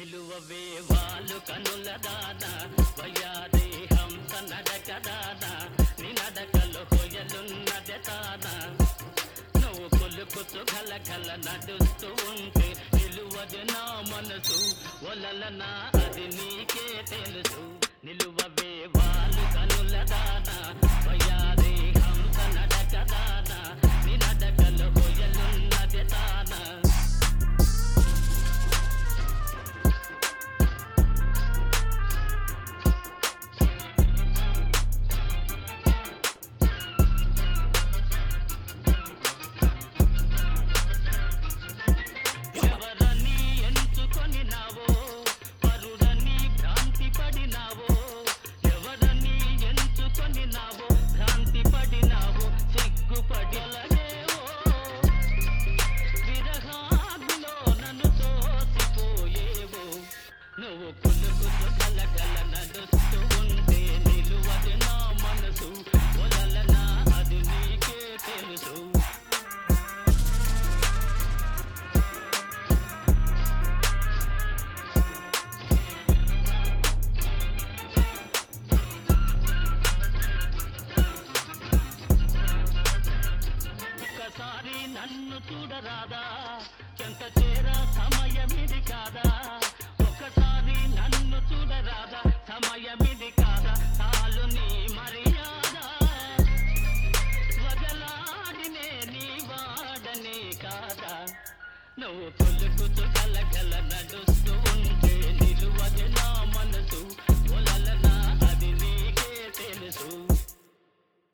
నిలువవే వాళ్ళు కనుల దాన వయ్యాదే హంస నడక దాన నీ నడకలో కొయలున్నదే తాన నువ్వు కొలుకుతూ గల గల నడుస్తూ ఉంటే నిలువది నా మనసు ఒలలనా అది నీకే తెలుసు నిలువవే వాళ్ళు కనుల దాన వయ్యాదే హంస నడక దాన నీ నడకలో కొయలున్నదే తాన ఎవరని ఎంచుకొని నావో పరుడని భ్రాంతి పడినావో ఎవరని ఎంచుకొని నావో భ్రాంతి పడినావో సిగ్గుపడిలనేవో విరహాగ్నిలో నన్ను తోసిపోయేవో నువ్వు కులుకుతూ కలగల నడుస్తూ ఉంటే నిలువది నా మనసు ఒలలనా అది నీకే తెలుసు ఒక్కసారి నన్ను చూడరాదా చెంత చేర సమయమిది కాదా ఒక్కసారి నన్ను చూడరాదా